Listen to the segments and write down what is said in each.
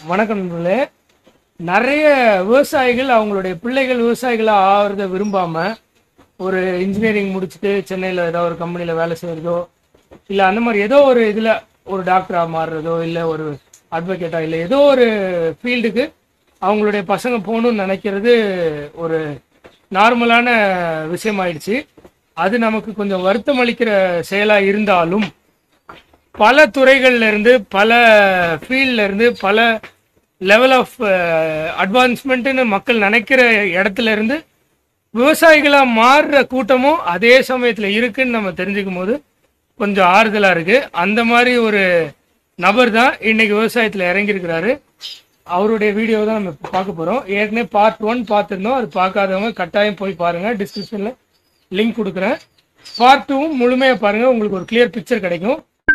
வணக்கம் நண்பர்களே நிறைய விவசாயிகள் அவங்களுடைய பிள்ளைகள் விவசாயிகளாக ஆகிறத விரும்பாம ஒரு இன்ஜினியரிங் முடிச்சுட்டு சென்னையில் ஏதோ ஒரு கம்பெனியில் வேலை செய்கிறதோ இல்லை அந்த மாதிரி ஏதோ ஒரு இதில் ஒரு டாக்டராக மாறுறதோ இல்லை ஒரு அட்வொகேட்டாக இல்லை ஏதோ ஒரு ஃபீல்டுக்கு அவங்களுடைய பசங்க போகணும்னு நினைக்கிறது ஒரு நார்மலான விஷயமாயிடுச்சு அது நமக்கு கொஞ்சம் வருத்தம் அளிக்கிற செயலாக இருந்தாலும் பல துறைகள்ல இருந்து பல ஃபீல்ட்ல இருந்து பல லெவல் ஆஃப் அட்வான்ஸ்மெண்ட்னு மக்கள் நினைக்கிற இடத்துல இருந்து விவசாயிகளா மாறுற கூட்டமும் அதே சமயத்துல இருக்குன்னு நம்ம தெரிஞ்சுக்கும் போது கொஞ்சம் ஆறுதலா இருக்கு அந்த மாதிரி ஒரு நபர் தான் இன்னைக்கு விவசாயத்துல இறங்கியிருக்கிறாரு அவருடைய வீடியோ தான் நம்ம இப்ப பார்க்க போறோம் ஏற்கனவே பார்ட் ஒன் பார்த்துருந்தோம் அது பார்க்காதவங்க கட்டாயம் போய் பாருங்க டிஸ்கிரிப்ஷன்ல லிங்க் கொடுக்குறேன் பார்ட் டூவும் முழுமையா பாருங்க உங்களுக்கு ஒரு கிளியர் பிக்சர் கிடைக்கும்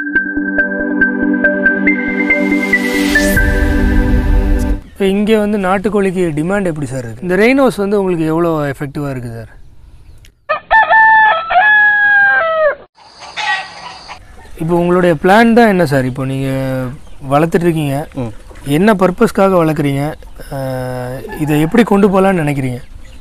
இப்போ இங்கே வந்து நாட்டுக்கோழிக்கு டிமாண்ட் எப்படி சார் இருக்குது இந்த ரெயினோஸ் வந்து உங்களுக்கு எவ்வளோ எஃபெக்டிவாக இருக்குது சார் இப்போ உங்களுடைய பிளான் தான் என்ன சார் இப்போ நீங்கள் வளர்த்துட்டு இருக்கீங்க ம். என்ன பர்பஸ்க்காக வளர்க்குறீங்க அஹ், இதை எப்படி கொண்டு போகலான்னு நினைக்கிறீங்க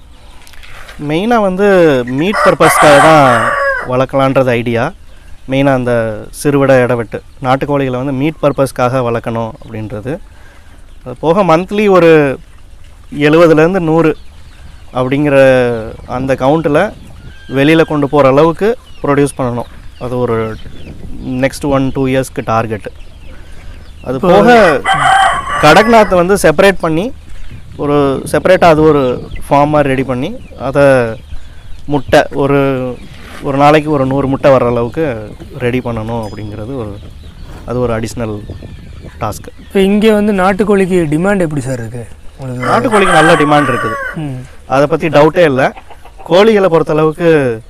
மெயினாக வந்து மீட் பர்பஸ்க்காக தான் வளர்க்கலான்றது ஐடியா மெயினாக அந்த சிறுவிட இடவெட்டு நாட்டுக்கோழிகளை வந்து மீட் பர்பஸ்க்காக வளர்க்கணும் அப்படின்றது அது போக மந்த்லி ஒரு எழுபதுலேருந்து நூறு அப்படிங்கிற அந்த கவுண்ட்டில் வெளியில் கொண்டு போகிற அளவுக்கு ப்ரொடியூஸ் பண்ணணும் அது ஒரு நெக்ஸ்ட் ஒன் டூ இயர்ஸ்க்கு டார்கெட்டு அது போக கடக்நாத்தை வந்து செப்பரேட் பண்ணி ஒரு செப்பரேட்டாக அது ஒரு ஃபார்ம் மாதிரி ரெடி பண்ணி அதை முட்டை ஒரு ஒரு நாளைக்கு ஒரு நூறு முட்டை வர்ற அளவுக்கு ரெடி பண்ணணும் அப்படிங்கிறது ஒரு அது ஒரு அடிஷ்னல் டாஸ்க்கு இப்போ இங்கே வந்து நாட்டுக்கோழிக்கு டிமாண்ட் எப்படி சார் இருக்குது உங்களுக்கு நாட்டுக்கோழிக்கு நல்ல டிமாண்ட் இருக்குது ம் அதை பற்றி டவுட்டே இல்லை கோழிகளை பொறுத்தளவுக்கு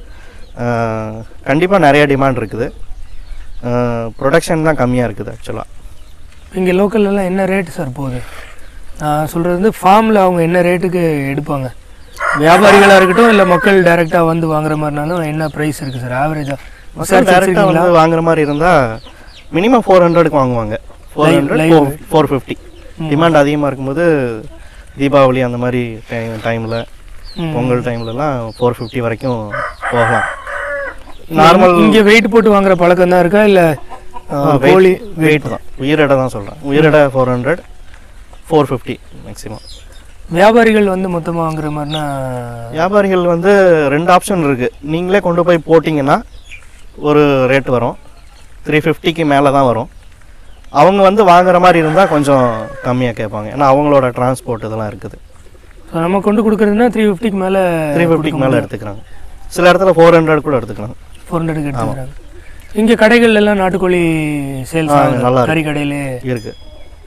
கண்டிப்பாக நிறைய டிமாண்ட் இருக்குது ப்ரொடக்ஷன் தான் கம்மியாக இருக்குது ஆக்சுவலாக இங்கே லோக்கல்லலாம் என்ன ரேட்டு சார் போகுது நான் சொல்கிறது வந்து ஃபார்மில் அவங்க என்ன ரேட்டுக்கு எடுப்பாங்க வியாபாரிகளாக இருக்கட்டும் இல்லை மக்கள் டைரெக்டாக வந்து வாங்குற மாதிரினாலும் என்ன ப்ரைஸ் இருக்குது சார் ஆவரேஜாக மக்கள் டேரெக்டாக வந்து வாங்குற மாதிரி இருந்தால் மினிமம் ஃபோர் ஹண்ட்ரடுக்கு வாங்குவாங்க four hundred live four four fifty demand அதிகமாக இருக்கும்போது தீபாவளி அந்த மாதிரி டைம் டைமில் பொங்கல் டைம்லலாம் ஃபோர் ஃபிஃப்டி வரைக்கும் போகலாம் நார்மல் இங்கே வெயிட் போட்டு வாங்குற பழக்கம் தான் இருக்கா இல்லை கோழி வெயிட் தான் உயிரிடை தான் சொல்கிறேன் உயிரிடை four hundred four fifty maximum வியாபாரிகள் வந்து மொத்தமாக வாங்குற மாதிரினா வியாபாரிகள் வந்து ரெண்டு ஆப்ஷன் இருக்குது நீங்களே கொண்டு போய் போட்டிங்கன்னா ஒரு ரேட் வரும் த்ரீ ஃபிஃப்டிக்கு மேலே தான் வரும் அவங்க வந்து வாங்குற மாதிரி இருந்தால் கொஞ்சம் கம்மியாக கேட்பாங்க ஏன்னா அவங்களோட டிரான்ஸ்போர்ட் இதெல்லாம் இருக்குது So, நம்ம கொண்டு கொடுக்குறதுனா த்ரீ ஃபிஃப்டிக்கு மேலே த்ரீ ஃபிஃப்டிக்கு மேலே எடுத்துக்கிறாங்க சில இடத்துல ஃபோர் ஹண்ட்ரட் கூட எடுத்துக்கலாம் ஃபோர் ஹண்ட்ரடுக்கு எடுத்துக்கிறாங்க இங்கே கடைகள் எல்லாம் நாட்டுக்கோழி சேல்ஸ் ஆ, ஆகுது நல்லா இருக்கு. கறி கடையிலே இருக்குது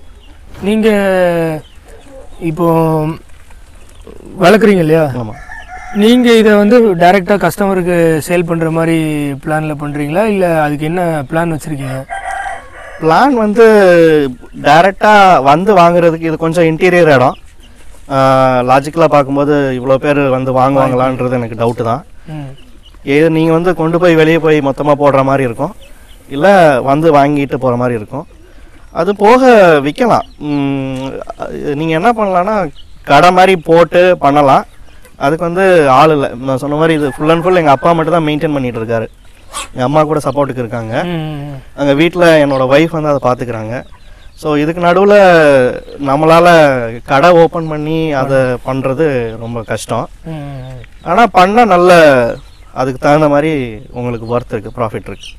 நீங்கள் இப்போ வளர்க்குறீங்க இல்லையா ஆமாம் நீங்கள் இதை வந்து டைரெக்டாக கஸ்டமருக்கு சேல் பண்ணுற மாதிரி பிளானில் பண்ணுறீங்களா இல்லை அதுக்கு என்ன பிளான் வச்சுருக்கீங்க பிளான் வந்து டைரெக்டாக வந்து வாங்குறதுக்கு இது கொஞ்சம் இன்டீரியர் இடம் லாஜிக்கலாக பார்க்கும்போது இவ்வளோ பேர் வந்து வாங்குவாங்களான்றது எனக்கு டவுட்டு தான் ம் ஏது நீங்கள் வந்து கொண்டு போய் வெளியே போய் மொத்தமாக போடுற மாதிரி இருக்கும் இல்லை வந்து வாங்கிட்டு போகிற மாதிரி இருக்கும் அது போக விற்கலாம் நீங்கள் என்ன பண்ணலான்னா கடை மாதிரி போட்டு பண்ணலாம் அதுக்கு வந்து ஆள் இல்லை நான் சொன்ன மாதிரி இது ஃபுல் அண்ட் ஃபுல் எங்கள் அப்பா மட்டும் தான் மெயின்டைன் பண்ணிட்டு இருக்காரு எங்கள் அம்மா கூட சப்போர்ட்டுக்கு இருக்காங்க ம், அங்கே வீட்டில் என்னோட ஒய்ஃப் வந்து அதை பார்த்துக்கிறாங்க ஸோ இதுக்கு நடுவில் நம்மளால் கடை ஓப்பன் பண்ணி அதை பண்ணுறது ரொம்ப கஷ்டம் ம், ம். ஆனால் பண்ணால் நல்ல அதுக்கு தகுந்த மாதிரி உங்களுக்கு ஒர்த் இருக்குது ப்ராஃபிட் இருக்குது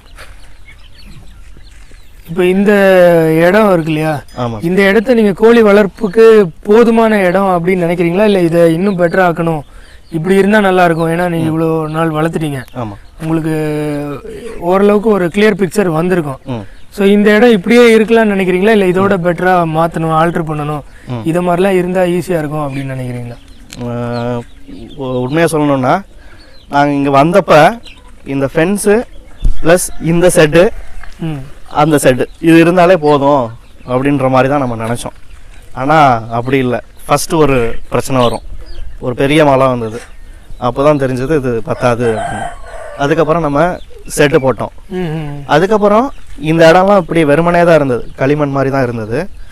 இப்போ இந்த இடம் இருக்கு இல்லையா ஆமாம் இந்த இடத்த நீங்கள் கோழி வளர்ப்புக்கு போதுமான இடம் அப்படின்னு நினைக்கிறீங்களா இல்லை இதை இன்னும் பெட்டராக ஆக்கணும் இப்படி இருந்தால் நல்லா இருக்கும் ஏன்னா நீங்கள் இவ்வளோ நாள் வளர்த்துட்டீங்க ஆமாம் உங்களுக்கு ஓரளவுக்கு ஒரு கிளியர் பிக்சர் வந்திருக்கும் ம் ஸோ இந்த இடம் இப்படியே இருக்கலாம்னு நினைக்கிறீங்களா இல்லை இதோட பெட்டராக மாற்றணும் ஆல்ட்ரு பண்ணணும் ம். இதை மாதிரிலாம் இருந்தால் ஈஸியாக இருக்கும் அப்படின்னு நினைக்கிறீங்களா உண்மையாக சொல்லணும்னா நாங்கள் இங்கே வந்தப்போ இந்த ஃபென்ஸு ப்ளஸ் இந்த செட்டு ம் அந்த செட்டு இது இருந்தாலே போதும் அப்படின்ற மாதிரி தான் நம்ம நினச்சோம் ஆனால் அப்படி இல்லை ஃபஸ்ட்டு ஒரு பிரச்சனை வரும் ஒரு பெரிய மழை வந்தது அப்போ தான் தெரிஞ்சது இது பத்தாது அப்படின்னு அதுக்கப்புறம் நம்ம செட்டு போட்டோம் ம், ம், அதுக்கப்புறம் இந்த இடம்லாம் இப்படி வெறுமனே தான் இருந்தது களிமண் மாதிரி தான் இருந்தது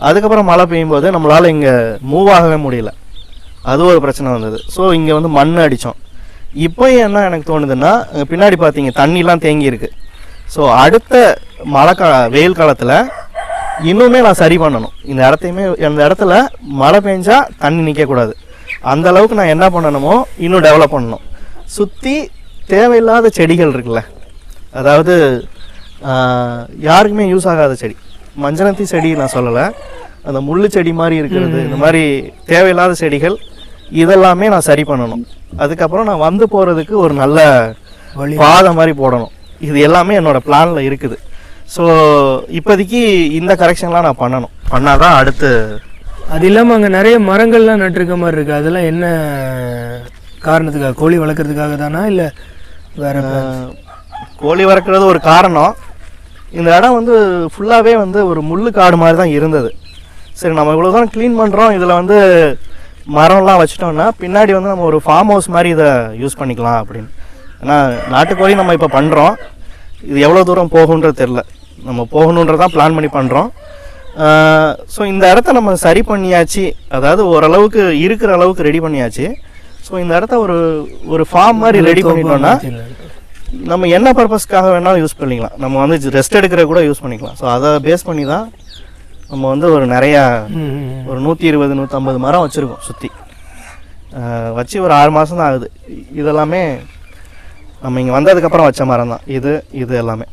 அதுக்கப்புறம் மழை பெய்யும் போது நம்மளால் இங்கே மூவ் ஆகவே முடியல அது ஒரு பிரச்சனை வந்தது ஸோ இங்கே வந்து மண் அடித்தோம் இப்போ என்ன எனக்கு தோணுதுன்னா அங்க பின்னாடி பார்த்தீங்க தண்ணிலாம் தேங்கி இருக்கு ஸோ அடுத்த மழை கா வெயில் காலத்தில் இன்னுமே நான் சரி பண்ணணும் இந்த இடத்தையுமே இந்த இடத்துல மழை பெஞ்சா தண்ணி நிற்கக்கூடாது அந்த அளவுக்கு நான் என்ன பண்ணணுமோ இன்னும் டெவலப் பண்ணணும் சுற்றி தேவையில்லாத செடிகள் இருக்குல்ல அதாவது ஆஹ், யாருக்குமே யூஸ் ஆகாத செடி மஞ்சனத்தி செடி நான் சொல்லலை அந்த முள்ளு செடி மாதிரி இருக்கிறது இந்த மாதிரி தேவையில்லாத செடிகள் இதெல்லாமே நான் சரி பண்ணணும் அதுக்கப்புறம் நான் வந்து போகிறதுக்கு ஒரு நல்ல வழி பாதை மாதிரி போடணும் இது எல்லாமே என்னோட பிளானில் இருக்குது ஸோ இப்போதைக்கு இந்த கரெக்ஷன்லாம் நான் பண்ணணும் பண்ணாதான் அடுத்து அது இல்லாமல் அங்கே நிறைய மரங்கள்லாம் நட்டிருக்க மாதிரி இருக்கு அதெல்லாம் என்ன காரணத்துக்காக கோழி வளர்க்குறதுக்காக தானா இல்லை வேற ஆஹ், கோழி வளர்க்குறது ஒரு காரணம் இந்த இடம் வந்து ஃபுல்லாகவே வந்து ஒரு முள்ளு காடு மாதிரி தான் இருந்தது சரி நம்ம இவ்வளோ தான் க்ளீன் பண்ணுறோம் இதில் வந்து மரம்லாம் வச்சிட்டோம்னா பின்னாடி வந்து நம்ம ஒரு ஃபார்ம் ஹவுஸ் மாதிரி இதை யூஸ் பண்ணிக்கலாம் அப்படின்னு ஏன்னா நாட்டுக்கோழி நம்ம இப்போ பண்ணுறோம் இது எவ்வளோ தூரம் போகுன்றது தெரில நம்ம போகணுன்றதான் பிளான் பண்ணி பண்ணுறோம் ஸோ இந்த இடத்த நம்ம சரி பண்ணியாச்சு அதாவது ஓரளவுக்கு இருக்கிற அளவுக்கு ரெடி பண்ணியாச்சு ஸோ இந்த இடத்த ஒரு ஒரு ஃபார்ம் மாதிரி ரெடி பண்ணிட்டோம்னா நம்ம என்ன பர்பஸ்க்காக வேணாலும் யூஸ் பண்ணிக்கலாம் நம்ம வந்து ரெஸ்ட் எடுக்கிற கூட யூஸ் பண்ணிக்கலாம் ஸோ அதை பேஸ் பண்ணி தான் நம்ம வந்து ஒரு நிறையா ஒரு நூற்றி இருபது நூற்றம்பது மரம் வச்சுருக்கோம் சுற்றி வச்சு ஒரு ஆறு மாதம் தான் ஆகுது இ- இதெல்லாமே நம்ம இங்கே வந்ததுக்கப்புறம் வச்ச மரம் தான் இது இது எல்லாமே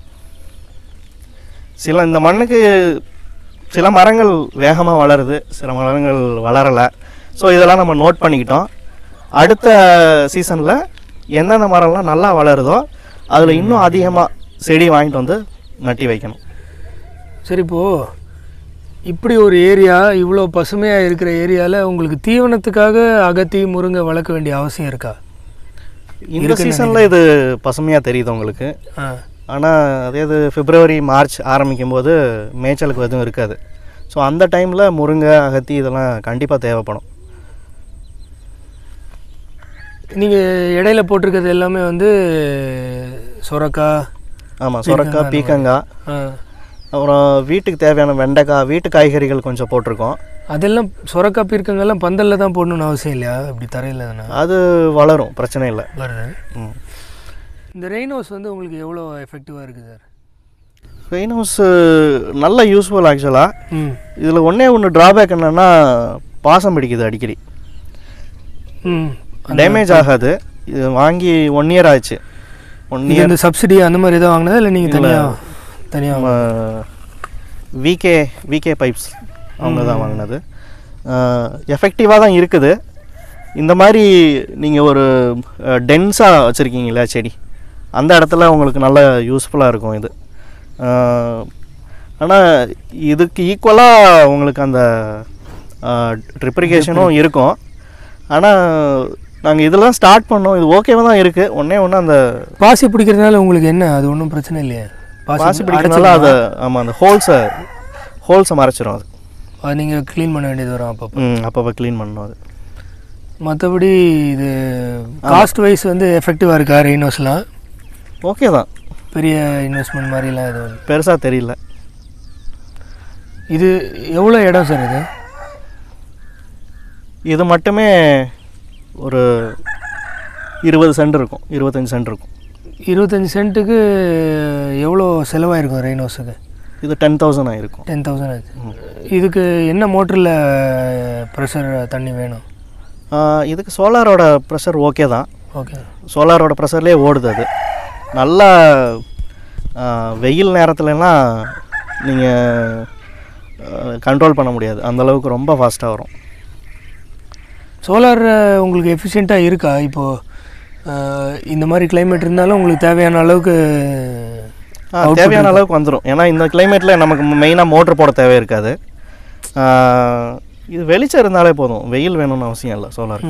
சில இந்த மண்ணுக்கு சில மரங்கள் வேகமாக வளருது சில மரங்கள் வளரலை ஸோ இதெல்லாம் நம்ம நோட் பண்ணிக்கிட்டோம் அடுத்த சீசனில் எந்தெந்த மரம்லாம் நல்லா வளருதோ அதில் இன்னும் அதிகமாக செடி வாங்கிட்டு வந்து நட்டி வைக்கணும் சரி இப்போ இப்படி ஒரு ஏரியா இவ்வளோ பசுமையாக இருக்கிற ஏரியாவில் உங்களுக்கு தீவனத்துக்காக அகத்தி முருங்கை வளர்க்க வேண்டிய அவசியம் இருக்கா இந்த சீசனில் இது பசுமையாக தெரியுது உங்களுக்கு ஆ ஆனால் அதே இது பிப்ரவரி மார்ச் ஆரம்பிக்கும் போது மேய்ச்சலுக்கு எதுவும் இருக்காது ஸோ அந்த டைமில் முருங்கை அகத்தி இதெல்லாம் கண்டிப்பாக தேவைப்படும் நீங்கள் இடையில போட்டிருக்கிறது எல்லாமே வந்து சொரக்காய் ஆமாம் சுரக்காய் பீக்கங்காய் ஆ அப்புறம் வீட்டுக்கு தேவையான வெண்டைக்காய் வீட்டு காய்கறிகள் கொஞ்சம் போட்டிருக்கோம் அதெல்லாம் சொரக்காய் பீர்க்கங்கெல்லாம் பந்தலில் தான் போடணும்னு அவசியம் இல்லையா இப்படி தரையில் தானே அது வளரும் பிரச்சனை இல்லை வருது ம் இந்த ரெயின் ஹவுஸ் வந்து உங்களுக்கு எவ்வளோ எஃபெக்டிவாக இருக்குது சார் ரெயின் ஹவுஸ் நல்ல யூஸ்ஃபுல் ஆக்சுவலாக ம் இதில் ஒன்றே ஒன்று ட்ராபேக் என்னென்னா பாசம் பிடிக்குது அடிக்கடி ம் டேமேஜ் ஆகாது இது வாங்கி ஒன் இயர் ஆச்சு ஒன் இது இயர் இந்த சப்சிடி அந்த மாதிரி எதாவது வாங்கினதா இல்லை நீங்கள் தனியாக தனியாக விகே விகே பைப்ஸ் அவங்க தான் வாங்கினது எஃபெக்டிவாக தான் இருக்குது இந்த மாதிரி நீங்கள் ஒரு டென்ஸாக வச்சுருக்கீங்களா செடி அந்த இடத்துல உங்களுக்கு நல்ல யூஸ்ஃபுல்லாக இருக்கும் இது ஆனால் இதுக்கு ஈக்குவலாக உங்களுக்கு அந்த ட்ரிப்ரிகேஷனும் இருக்கும் ஆனால் நாங்கள் இதெல்லாம் ஸ்டார்ட் பண்ணோம் இது ஓகேவாக தான் இருக்குது ஒன்றே ஒன்று அந்த பாசி பிடிக்கிறதுனால உங்களுக்கு என்ன அது ஒன்றும் பிரச்சனை இல்லையா பாசி பிடிக்கிறதுனால அதை ஆமாம் அந்த ஹோல்ஸை ஹோல்ஸை மறைச்சிரும் அது அது நீங்கள் க்ளீன் பண்ண வேண்டியது வரும் அப்பப்போ ம் அப்பப்போ க்ளீன் பண்ணணும் அது மற்றபடி இது காஸ்ட் வைஸ் வந்து எஃபெக்டிவாக இருக்கா ரெயின் ஹவுஸ்லாம் ஓகே தான் பெரிய இன்வெஸ்ட்மெண்ட் மாதிரிலாம் எதுவும் இல்லை பெருசாக தெரியல இது எவ்வளோ இடம் சார் இது இது மட்டுமே ஒரு இருபது சென்ட் இருக்கும் இருபத்தஞ்சி சென்ட் இருக்கும் இருபத்தஞ்சி சென்ட்டுக்கு எவ்வளோ செலவாயிருக்கும் ரெயின் ஹவுஸுக்கு இது டென் தௌசண்ட் ஆயிருக்கும் டென் தௌசண்ட் ஆச்சு இதுக்கு என்ன மோட்டரில் ப்ரெஷர் தண்ணி வேணும் ஆ, இதுக்கு சோலாரோட ப்ரெஷர் ஓகே தான் ஓகே சோலாரோட ப்ரெஷர்லேயே ஓடுது அது நல்லா ஆ, வெயில் நேரத்துலலாம் நீங்கள் கண்ட்ரோல் பண்ண முடியாது அந்த அளவுக்கு ரொம்ப ஃபாஸ்ட்டாக வரும் சோலார் உங்களுக்கு எஃபிஷியண்ட்டாக இருக்கா இப்போது இந்த மாதிரி climate இருந்தாலும் உங்களுக்கு தேவையான அளவுக்கு ஆ, தேவையான அளவுக்கு வந்துடும் ஏன்னா இந்த கிளைமேட்டில் நமக்கு மெயினாக மோட்டர் போட தேவை இருக்காது ஆ, இது வெளிச்சம் இருந்தாலே போதும் வெயில் வேணும்னு அவசியம் இல்லை சோலார்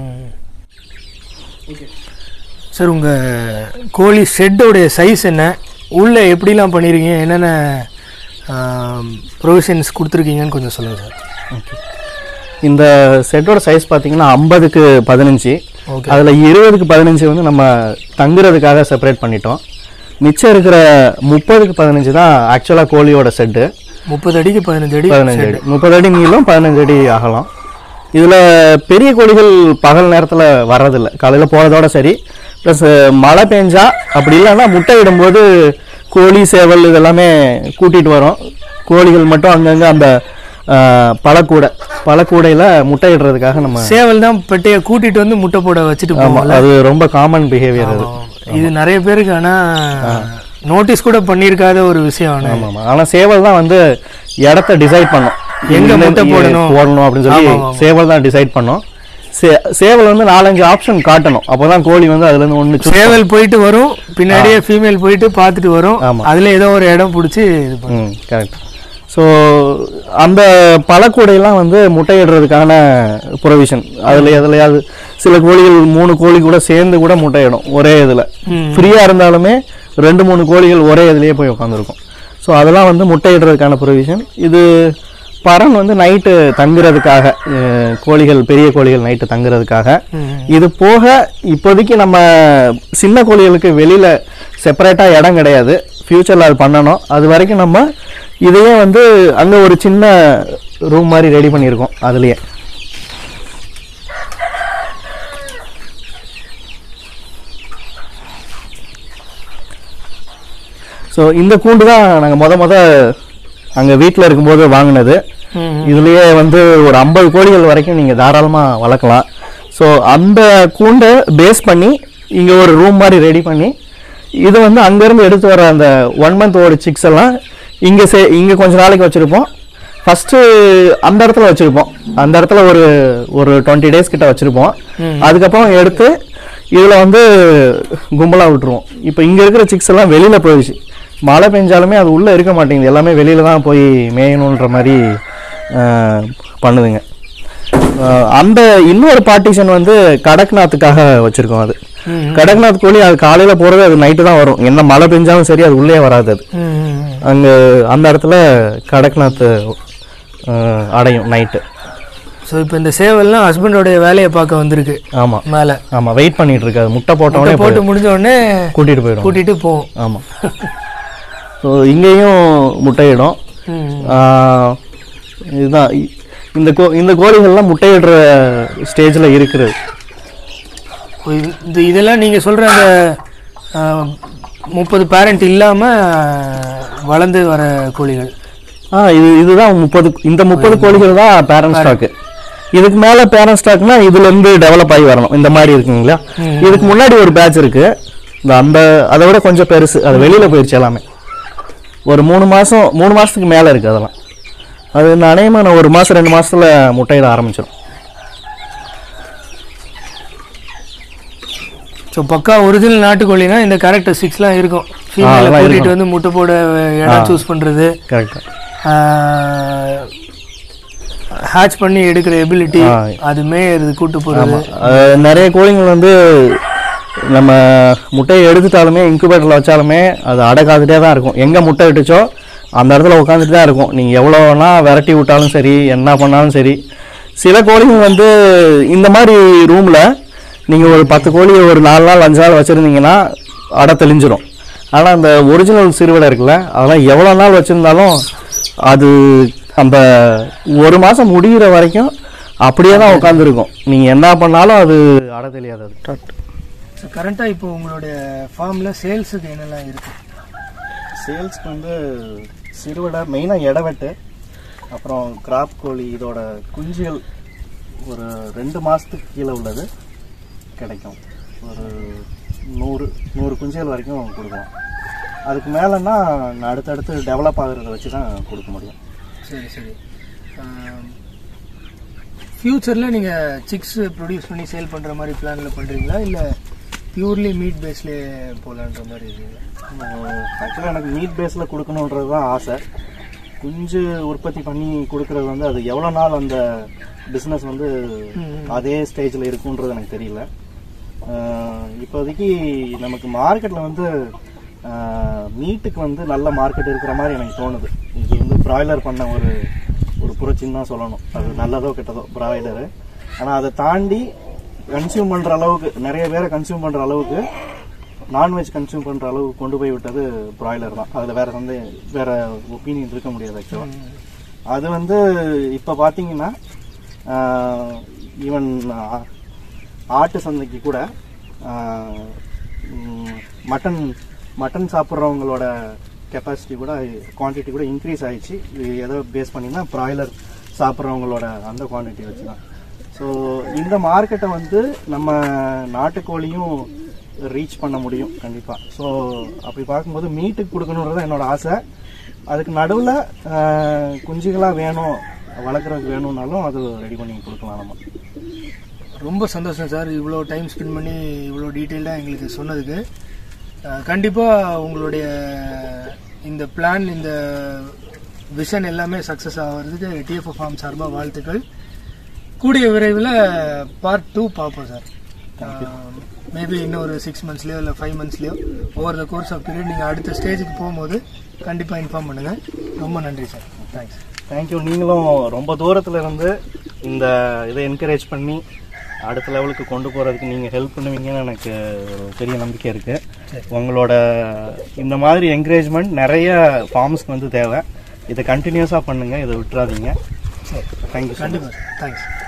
சார் உங்கள் கோழி ஷெட்டோடைய சைஸ் என்ன உள்ளே எப்படிலாம் பண்ணியிருக்கீங்க என்னென்ன ப்ரொவிஷன்ஸ் கொடுத்துருக்கீங்கன்னு கொஞ்சம் சொல்லுங்கள் சார் ஓகே இந்த செட்டோட சைஸ் பார்த்தீங்கன்னா ஐம்பதுக்கு பதினஞ்சு ஓகே அதில் இருபதுக்கு பதினஞ்சு வந்து நம்ம தங்குறதுக்காக செப்பரேட் பண்ணிட்டோம் மிச்சம் இருக்கிற முப்பதுக்கு பதினஞ்சு தான் ஆக்சுவலாக கோழியோட செட்டு முப்பது அடிக்கு பதினஞ்சு அடி பதினஞ்சு அடி முப்பது அடி நீளம் பதினஞ்சு அடி அகலம் இதில் பெரிய கோழிகள் பகல் நேரத்தில் வர்றதில்ல காலையில் போகிறதோட சரி ப்ளஸ் மழை பெஞ்சா அப்படி இல்லைன்னா முட்டை இடும்போது கோழி சேவல் இதெல்லாமே கூட்டிகிட்டு வரும் கோழிகள் மட்டும் அங்கங்கே அந்த ஆஹ், பழக்கூடை பழக்கூடையில் முட்டை இடுறதுக்காக நம்ம சேவல் தான் பெட்டையை கூட்டிட்டு வந்து முட்டை போட வச்சுட்டு ஆமாம் போவோம் அது ரொம்ப காமன் பிஹேவியர் அது இது நிறைய பேருக்கு ஆனா நோட்டீஸ் கூட பண்ணியிருக்காத ஒரு விஷயம் ஆனா ஆமாம் ஆமாம் ஆனால் சேவல் தான் வந்து இடத்த டிசைட் பண்ணும் எங்க எந்த- முட்டை போடணும்? போடணும் அப்படின்னு சொல்லி ஆமா, ஆமா. சேவல் தான் டிசைட் பண்ணும் சே- சேவல் வந்து நாலஞ்சு ஆப்ஷன் காட்டணும் அப்பதான் கோழி வந்து அதுல இருந்து ஒன்று சேவல் போயிட்டு வரும் பின்னாடியே ஃபீமேல் போயிட்டு பார்த்துட்டு வரும் ஆமா. அதுல ஏதோ ஒரு இடம் பிடிச்சி இது பண்ணும் ம் கரெக்ட் ஸோ அந்த பழக்கூடையெல்லாம் வந்து முட்டையிடுறதுக்கான ப்ரொவிஷன் அதில் எதுலையாவது சில கோழிகள் மூணு கோழி கூட சேர்ந்து கூட முட்டையிடும் ஒரே இதில் ம். ஃப்ரீயாக இருந்தாலுமே ரெண்டு மூணு கோழிகள் ஒரே இதுலேயே போய் உட்காந்துருக்கும் ஸோ அதெல்லாம் வந்து முட்டையிடுறதுக்கான ப்ரொவிஷன் இது பறன் வந்து நைட்டு தங்குறதுக்காக அஹ், கோழிகள் பெரிய கோழிகள் நைட்டு தங்குறதுக்காக ம். இது போக இப்போதைக்கு நம்ம சின்ன கோழிகளுக்கு வெளியில் செப்பரேட்டாக இடம் கிடையாது ஃப்யூச்சரில் அது பண்ணணும் அது வரைக்கும் நம்ம இதையே வந்து அங்கே ஒரு சின்ன ரூம் மாதிரி ரெடி பண்ணியிருக்கோம் அதுலேயே ஸோ இந்த கூண்டு தான் நாங்கள் முத முத அங்கே வீட்டில் இருக்கும்போது வாங்கினது ம். இதுலயே வந்து ஒரு ஐம்பது கோழிகள் வரைக்கும் நீங்கள் தாராளமாக வளர்க்கலாம் ஸோ அந்த கூண்டை பேஸ் பண்ணி இங்கே ஒரு ரூம் மாதிரி ரெடி பண்ணி இது வந்து அங்கேருந்து எடுத்து வர அந்த ஒன் மந்த் ஓடு சிக்ஸ் எல்லாம் இங்கே சே இங்கே கொஞ்ச நாளைக்கு வச்சுருப்போம் ஃபஸ்ட்டு அந்த இடத்துல வச்சுருப்போம் அந்த இடத்துல ஒரு ஒரு டுவெண்ட்டி டேஸ் கிட்ட வச்சுருப்போம் அதுக்கப்புறம் எடுத்து இதில் வந்து கும்பலாக விட்டுருவோம் இப்போ இங்கே இருக்கிற சிக்ஸ் எல்லாம் வெளியில் போயிடுச்சு மழை பெஞ்சாலுமே அது உள்ளே இருக்க மாட்டேங்குது எல்லாமே வெளியில் தான் போய் மேயணுன்ற மாதிரி ஆஹ், பண்ணுதுங்க ஆஹ், அந்த இன்னொரு பார்ட்டிஷன் வந்து கடக்நாத்துக்காக வச்சுருக்கோம் அது ம். கடக்நாத் கோழி அது காலையில் போகிறது அது நைட்டு தான் வரும் என்ன மழை பெஞ்சாலும் சரி அது உள்ளே வராது அது ம், ம், ம். அங்கே அந்த இடத்துல கடக்நாத் ஆஹ், அடையும் நைட்டு ஸோ இப்போ இந்த சேவல்லாம் ஹஸ்பண்டோடைய வேலையை பார்க்க வந்திருக்கு ஆமாம் மேலே ஆமாம் வெயிட் பண்ணிட்டு இருக்காது முட்டை போட்டோடனே போட்டு முடிஞ்ச உடனே கூட்டிகிட்டு போயிடும் கூட்டிட்டு போவோம் ஆமாம் ஸோ இங்கேயும் முட்டையிடும் ம். ஆஹ், இதுதான் இ- இந்த கோ இந்த கோழிகள்லாம் முட்டையிடுற ஸ்டேஜில் இருக்கிறது இப்போ இது- இந்த இதெல்லாம் நீங்க சொல்ற அந்த முப்பது பேரண்ட் இல்லாம வளர்ந்து வர கோழிகள் ஆ இது இதுதான் முப்பது இந்த முப்பது கோழிகள் தான் பேரண்ட் ஸ்டாக்கு இதுக்கு மேலே பேரண்ட் ஸ்டாக்னா இதுலேருந்து டெவலப் ஆகி வரணும் இந்த மாதிரி இருக்குங்களா இதுக்கு முன்னாடி ஒரு பேட்ச் இருக்கு இந்த அந்த அதை விட கொஞ்சம் பெருசு அது வெளியில் போயிடுச்சு எல்லாமே ஒரு மூணு மாதம் மூணு மாதத்துக்கு மேலே இருக்குது அதெல்லாம் அது நனையமாக நான் ஒரு மாதம் ரெண்டு மாசத்துல முட்டையிட ஆரம்பிச்சிடும் ஸோ பக்கா ஒரிஜினல் நாட்டுக்கோழினா இந்த கேரக்டரிஸ்டிக்ஸ்லாம் இருக்கும் ஃபீமேல அதெல்லாம் கூட்டிட்டு வந்து முட்டை போட இடம் சூஸ் பண்றது கரெக்டாக ஹேட்ச் பண்ணி எடுக்கிற எபிலிட்டி ஆ. அது மேயறது கூட்டு போறது அஹ் நிறைய கோழிங்கள் வந்து நம்ம முட்டையை எடுத்துட்டாலுமே இன்குபேட்டரில் வச்சாலுமே அது அடை காத்துட்டே தான் இருக்கும் எங்கே முட்டை விட்டுச்சோ அந்த இடத்துல உட்காந்துட்டு தான் இருக்கும் நீங்கள் எவ்வளோனா விரட்டி விட்டாலும் சரி என்ன பண்ணாலும் சரி சில கோழிகள் வந்து இந்த மாதிரி ரூமில் நீங்கள் ஒரு பத்து கோழி ஒரு நாலு நாள் அஞ்சு நாள் வச்சுருந்தீங்கன்னா அடை தெளிஞ்சிரும் ஆனால் அந்த ஒரிஜினல் சிறுவிடை இருக்குல்ல அதெல்லாம் எவ்வளோ நாள் வச்சுருந்தாலும் அது அந்த ஒரு மாதம் முடிகிற வரைக்கும் அப்படியே தான் உட்காந்துருக்கும் நீங்கள் என்ன பண்ணாலும் அது அடை தெரியாது அது ஸோ கரண்ட்டாக இப்போ உங்களுடைய ஃபார்மில் சேல்ஸுக்கு என்னெல்லாம் இருக்கு சேல்ஸ்க்கு வந்து சிறுவடை மெயினாக இடவெட்டு அப்புறம் கிராப் கோழி இதோட குஞ்சுகள் ஒரு ரெண்டு மாதத்துக்கு கீழே உள்ளது கிடைக்கும் ஒரு நூறு நூறு குஞ்சுகள் வரைக்கும் கொடுக்கலாம் அதுக்கு மேலேன்னா அடுத்தடுத்து டெவலப் ஆகுறத வச்சு தான் கொடுக்க முடியும் சரி சரி ஃப்யூச்சரில் நீங்கள் சிக்ஸ் ப்ரொடியூஸ் பண்ணி சேல் பண்ணுற மாதிரி பிளானில் பண்ணுறீங்களா இல்லை பியூர்லி மீட் பேஸ்லேயே போகலான்ற மாதிரி இருக்கீங்களா ஆக்சுவலாக எனக்கு மீட் பேஸில் கொடுக்கணுன்றது தான் ஆசை குஞ்சு உற்பத்தி பண்ணி கொடுக்கறது வந்து அது எவ்வளோ நாள் அந்த பிஸ்னஸ் வந்து அதே ஸ்டேஜில் இருக்குன்றது எனக்கு தெரியல அஹ் இப்போதைக்கு நமக்கு மார்க்கெட்டில் வந்து மீட்டுக்கு வந்து நல்ல மார்க்கெட் இருக்கிற மாதிரி எனக்கு தோணுது இது வந்து பிராய்லர் பண்ண ஒரு ஒரு புரட்சின்னு தான் சொல்லணும் அது நல்லதோ கெட்டதோ பிராய்லரு ஆனால் அதை தாண்டி கன்சியூம் பண்ணுற அளவுக்கு நிறைய பேரை கன்சியூம் பண்ணுற அளவுக்கு நான்வெஜ் கன்சியூம் பண்ணுற அளவு கொண்டு போய் விட்டது பிராய்லர் தான் அதில் வேற வந்து வேற ஒப்பீனியன் இருக்க முடியாது ஆக்சுவலாக அது வந்து இப்போ பார்த்தீங்கன்னா ஈவன் ஆட்டு சந்தைக்கு கூட மட்டன் மட்டன் சாப்பிட்றவங்களோட கெப்பாசிட்டி கூட குவான்டிட்டி கூட இன்க்ரீஸ் ஆயிடுச்சு இது எதை பேஸ் பண்ணினா ப்ராய்லர் சாப்பிட்றவங்களோட அந்த குவான்டிட்டி வச்சு தான் ஸோ இந்த மார்க்கெட்டை வந்து நம்ம நாட்டுக்கோழியும் ரீச் பண்ண முடியும் கண்டிப்பாக ஸோ அப்படி பார்க்கும்போது மீட்டுக்கு கொடுக்கணுன்றது தான் என்னோட ஆசை அதுக்கு நடுவில் குஞ்சுகளாக வேணும் வளர்க்குறதுக்கு வேணும்னாலும் அது ரெடி பண்ணி கொடுக்கலாம் நம்ம ரொம்ப சந்தோஷம் சார் இவ்வளோ டைம் ஸ்பெண்ட் பண்ணி இவ்வளோ டீட்டெயிலாக எங்களுக்கு சொன்னதுக்கு கண்டிப்பாக உங்களுடைய இந்த பிளான் இந்த விஷன் எல்லாமே சக்ஸஸ் ஆகிறதுக்கு டிஎஃப்ஓ ஃபார்ம் சார்பாக வாழ்த்துக்கள் கூடிய விரைவில் பார்ட் டூ பார்ப்போம் சார் மேபி இன்னும் ஒரு சிக்ஸ் மந்த்ஸ்லேயோ இல்லை ஃபைவ் மந்த்ஸ்லேயோ over the course of period நீங்கள் அடுத்த ஸ்டேஜுக்கு போகும்போது கண்டிப்பாக இன்ஃபார்ம் பண்ணுங்கள் ரொம்ப நன்றி சார் தேங்க்ஸ் தேங்க்யூ நீங்களும் ரொம்ப தூரத்துல இருந்து இந்த இதை என்கரேஜ் பண்ணி அடுத்த லெவலுக்கு கொண்டு போகிறதுக்கு நீங்கள் ஹெல்ப் பண்ணுவீங்கன்னு எனக்கு ஒரு பெரிய நம்பிக்கை இருக்குது உங்களோட இந்த மாதிரி என்கரேஜ்மெண்ட் நிறைய ஃபார்ம்ஸ்க்கு வந்து தேவை இதை கண்டினியூஸாக பண்ணுங்கள் இதை விட்டுறாதீங்க சரி தேங்க்யூ கண்டிப்பாக தேங்க்ஸ்